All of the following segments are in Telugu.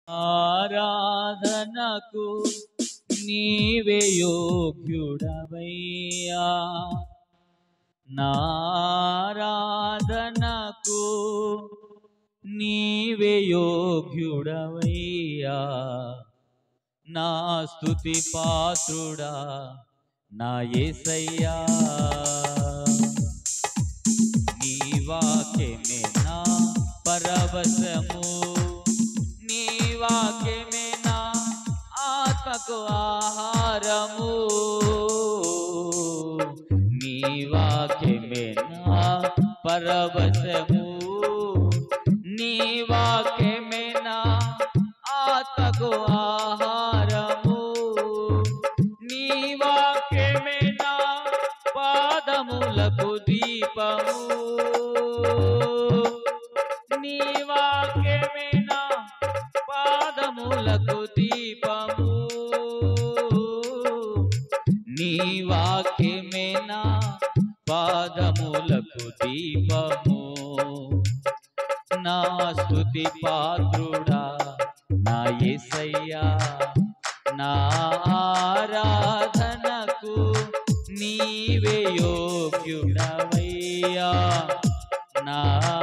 ఆరాధనకు నీవే యోగ్యుడవయ్యా నారాధనకు నీవే యోగ్యుడవయ్యా నా స్తుతి పాత్రుడా నా యేసయ్యా నీ వాక్యమే నా పరవశము నీ వాక్యమే నా ఆత్మకు ఆహారము నీ వాక్యమే నా పరవశము నీ వాక్యమే నా ఆత్మకు ఆహారము నీ వాక్యమే నా పాదములకు దీపము నీ వాక్యమే నా పాదములకు దీపము నీ వాక్యమే నా పాదములకు దీపము నా స్తుతి పాత్రుడా నా యేసయ్యా నా ఆరాధనకు నీవే యోగ్యుడవయ్యా నా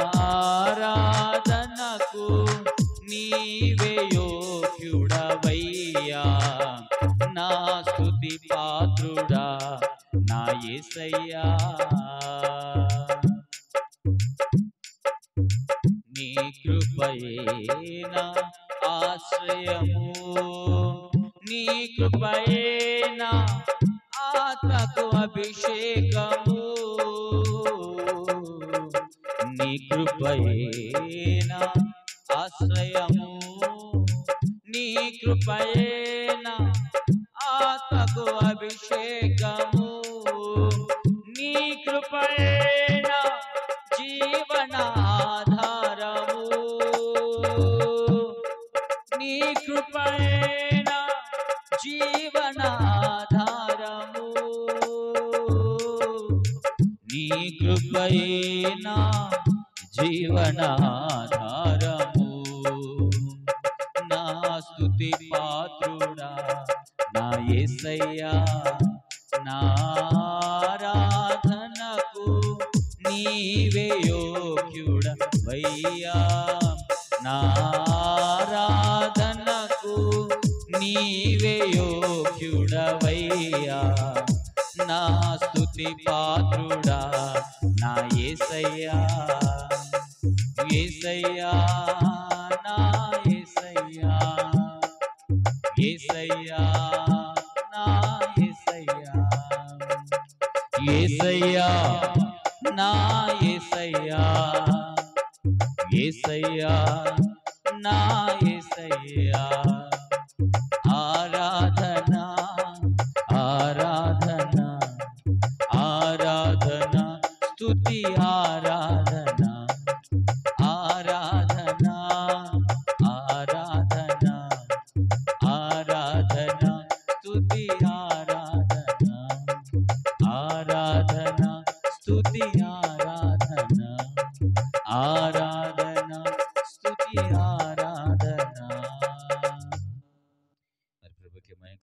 ఆరాధనకు నీవే యోగ్యుడవయ్యా నా స్తుతి పాత్రుడా నా యేసయ్యా నీ కృపయేనా ఆశ్రయము నీ కృపయేనా ఆత్మకు అభిషేకము నీ కృపయేనా ఆశ్రయము నీ కృపయేనా ఆత్మకు అభిషేకము నీ కృపయేనా జీవనాధారము నీ కృపయేనా జీవనాధారము నీ కృపయేనా జీవనాధారము నా స్తుతి పాత్రుడా నా యేసయ్యా నా ఆరాధనకు నీవే యోగ్యుడవయ్యా నా ఆరాధనకు నీవే యోగ్యుడవయ్యా నా స్తుతి పాత్రుడా నా యేసయ్యా యేసయ్యా నా యేసయ్యా యేసయ్యా నా యేసయ్యా యేసయ్యా నా యేసయ్యా యేసయ్యా నా యేసయ్యా ఆరాధన ఆరాధన ఆరాధన స్తుతి ఆరాధన ఆరాధన ఆరాధన ఆరాధన స్తుతి ఆరాధన ఆరాధన స్తుతి ఆరాధన